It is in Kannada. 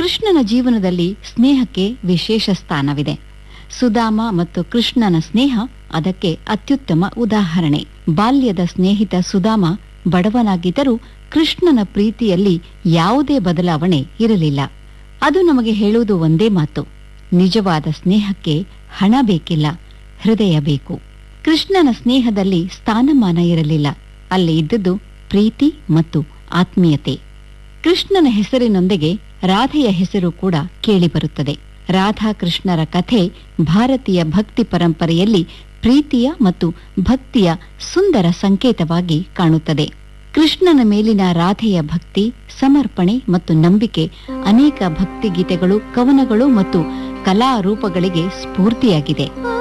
ಕೃಷ್ಣನ ಜೀವನದಲ್ಲಿ ಸ್ನೇಹಕ್ಕೆ ವಿಶೇಷ ಸ್ಥಾನವಿದೆ ಸುಧಾಮ ಮತ್ತು ಕೃಷ್ಣನ ಸ್ನೇಹ ಅದಕ್ಕೆ ಅತ್ಯುತ್ತಮ ಉದಾಹರಣೆ ಬಾಲ್ಯದ ಸ್ನೇಹಿತ ಸುಧಾಮ ಬಡವನಾಗಿದ್ದರೂ ಕೃಷ್ಣನ ಪ್ರೀತಿಯಲ್ಲಿ ಯಾವುದೇ ಬದಲಾವಣೆ ಇರಲಿಲ್ಲ ಅದು ನಮಗೆ ಹೇಳುವುದು ಒಂದೇ ಮಾತು ನಿಜವಾದ ಸ್ನೇಹಕ್ಕೆ ಹಣ ಬೇಕಿಲ್ಲ ಹೃದಯ ಬೇಕು ಕೃಷ್ಣನ ಸ್ನೇಹದಲ್ಲಿ ಸ್ಥಾನಮಾನ ಇರಲಿಲ್ಲ ಅಲ್ಲಿ ಇದ್ದದ್ದು ಪ್ರೀತಿ ಮತ್ತು ಆತ್ಮೀಯತೆ ಕೃಷ್ಣನ ಹೆಸರಿನೊಂದಿಗೆ ರಾಧೆಯ ಹೆಸರು ಕೂಡ ಕೇಳಿಬರುತ್ತದೆ ರಾಧಾಕೃಷ್ಣರ ಕಥೆ ಭಾರತೀಯ ಭಕ್ತಿ ಪರಂಪರೆಯಲ್ಲಿ ಪ್ರೀತಿಯ ಮತ್ತು ಭಕ್ತಿಯ ಸುಂದರ ಸಂಕೇತವಾಗಿ ಕಾಣುತ್ತದೆ ಕೃಷ್ಣನ ಮೇಲಿನ ರಾಧೆಯ ಭಕ್ತಿ ಸಮರ್ಪಣೆ ಮತ್ತು ನಂಬಿಕೆ ಅನೇಕ ಭಕ್ತಿ ಗೀತೆಗಳು ಕವನಗಳು ಮತ್ತು ಕಲಾರೂಪಗಳಿಗೆ ಸ್ಫೂರ್ತಿಯಾಗಿದೆ